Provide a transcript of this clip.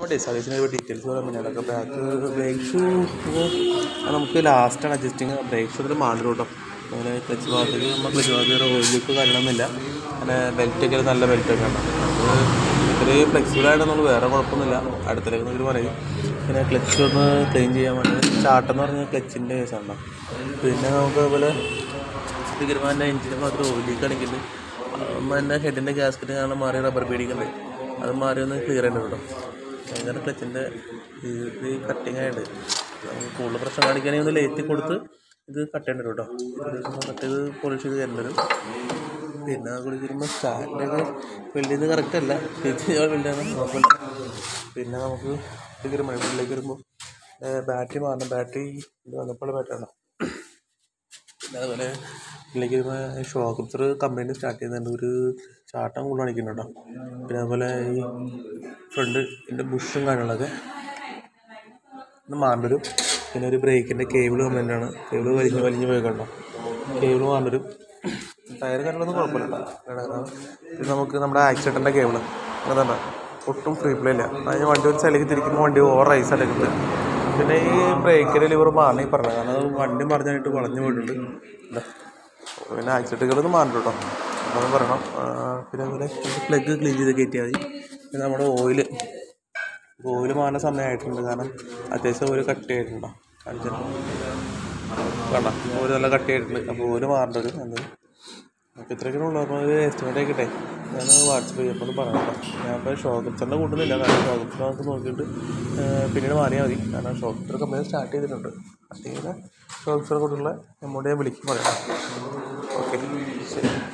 നമ്മുടെ സർവീസിന് ഒരു ഡീറ്റെയിൽസ് പറയാൻ വേണ്ടി അതൊക്കെ ബാക്ക് ബ്രേക്ക് ഷൂ നമുക്ക് ലാസ്റ്റാണ് അഡ്ജസ്റ്റിങ് ബ്രേക്ക് ഷൂ ഇതിൽ മാണ്ടു കേട്ടോ അങ്ങനെ ക്ലച്ച് ഭാഗത്തേക്ക് നമ്മൾ ക്ലച്ച് ഭാഗത്ത് ഓയിൽ ലീക്ക് കാര്യങ്ങളൊന്നുമില്ല അങ്ങനെ ബെൽറ്റൊക്കെ നല്ല ബെൽറ്റൊക്കെ ഉണ്ട് അത് ഇത്രയും ഫ്ലെക്സിബിൾ ആയിട്ടൊന്നും വേറെ കുഴപ്പമൊന്നുമില്ല അടുത്തേക്ക് ഇവർ പറയും പിന്നെ ക്ലച്ച് ഒന്ന് ക്ലീൻ ചെയ്യാൻ വേണ്ടി ചാട്ടെന്ന് പറഞ്ഞാൽ ക്ലച്ചിൻ്റെ കേസാണ് പിന്നെ നമുക്ക് അതുപോലെ സ്പീക്കർമാൻ്റെ എഞ്ചിന് മാത്രം ഓയിൽ ലീക്ക് ആണെങ്കിൽ എൻ്റെ ഹെഡിൻ്റെ ഗ്യാസ്കറ്റ് കാണാൻ മാറി റബ്ബർ ബീഡിക്കുണ്ട് അത് മാറി ഒന്ന് ക്ലിയർ ചെയ്യണ്ട കേട്ടോ ഭയങ്കര ക്ലച്ചിൻ്റെ ഇത് കട്ടിങ് ആയിട്ട് നമുക്ക് കൂടുതൽ പ്രശ്നം കാണിക്കുകയാണെങ്കിൽ ഒന്ന് ലേറ്റി കൊടുത്ത് ഇത് കട്ട് ചെയ്യേണ്ടി വരും കേട്ടോ കട്ട് ചെയ്ത് പോളിഷ് ചെയ്ത് തരേണ്ടി വരും പിന്നെ കൂടി വരുമ്പോൾ സ്റ്റാൻഡൊക്കെ വെൽഡ് ചെയ്ത് കറക്റ്റ് അല്ല ഇത് വെൽഡ് ആണ് കുഴപ്പമില്ല പിന്നെ നമുക്ക് ഇത് വരുമ്പോൾ വീട്ടിലേക്ക് വരുമ്പോൾ ബാറ്ററി മാറണം ബാറ്ററി ഇത് വന്നപ്പോൾ ബാറ്ററിയാണ് പിന്നെ അതുപോലെ ഇതിലേക്ക് വരുമ്പോൾ ഷോക്ക് അബ്സർ കംപ്ലൈൻറ്റ് സ്റ്റാർട്ട് ചെയ്യുന്നുണ്ട് ഒരു ചാട്ടം കൂടുതൽ കാണിക്കുന്നുണ്ട് കേട്ടോ പിന്നെ അതുപോലെ ഈ ഫ്രണ്ട് ഇതിൻ്റെ ബുഷും കാര്യങ്ങളൊക്കെ ഒന്ന് മാറേണ്ടി വരും പിന്നെ ഒരു ബ്രേക്കിൻ്റെ കേബിൾ കംപ്ലൈൻ്റ് ആണ് കേബിൾ വലിഞ്ഞ് വലിഞ്ഞ് പോയി കണ്ടോ കേബിൾ മാറേണ്ടി വരും ടയർ കാര്യങ്ങളൊന്നും കുഴപ്പമില്ല കേട്ടോ പിന്നെ നമുക്ക് നമ്മുടെ ആക്സിഡൻറ്റിൻ്റെ കേബിൾ അതാണ് ഒട്ടും ഫ്രീ പ്ലേ ഇല്ല അതിന് വണ്ടി ഒരു സ്ഥലത്തേക്ക് തിരിക്കുമ്പോൾ വണ്ടി ഓവർ റൈസ് എടുക്കുന്നത് പിന്നെ ഈ ബ്രേക്കിൻ്റെ ലിവർ മാറണം ഈ പറഞ്ഞത് കാരണം അത് വണ്ടി മറിഞ്ഞായിട്ട് വളഞ്ഞു പോയിട്ടുണ്ട് ഇതാ. പിന്നെ ആക്സിഡൻറ്റുകളൊന്നും മാറണ്ട കേട്ടോ അതൊന്നും പറയണം ആ, പിന്നെ അതുപോലെ പ്ലഗ് ക്ലീൻ ചെയ്ത് കയറ്റിയാൽ മതി പിന്നെ നമ്മുടെ ഓയിൽ ഓയിൽ മാറുന്ന സമയമായിട്ടുണ്ട് കാരണം അത്യാവശ്യം ഓയിൽ കട്ട് ചെയ്തിട്ടുണ്ടോ കാണിച്ചിട്ട് വേണ്ട ഓല് നല്ല കട്ട് ചെയ്തിട്ടുണ്ട് അപ്പോൾ ഓല് മാറേണ്ട വരും എന്ത് അപ്പോൾ ഇത്രയൊക്കെ ഉള്ളൂ അപ്പോൾ ഒരു എസ്റ്റിമേറ്റ് ആയിക്കട്ടെ ഞാൻ വാട്സപ്പ് ചെയ്യാം അപ്പോൾ പറയണം കേട്ടോ ഞാൻ ഇപ്പോൾ ഷോക്കപ്സറിനെ കൂട്ടുന്നില്ല കാരണം ഷോക്കപ്സർ നമുക്ക് നോക്കിയിട്ട് ഏഹ്, പിന്നീട് മാറിയാൽ മതി കാരണം ഷോക്കപ്സർ കമ്പനി സ്റ്റാർട്ട് ചെയ്തിട്ടുണ്ട് സ്റ്റാർട്ട് ചെയ്ത ഷോക്കപ്സറെ കൂട്ടുള്ള എമ്മോട് ഞാൻ വിളിക്കും പറയാം ഓക്കെ ശരി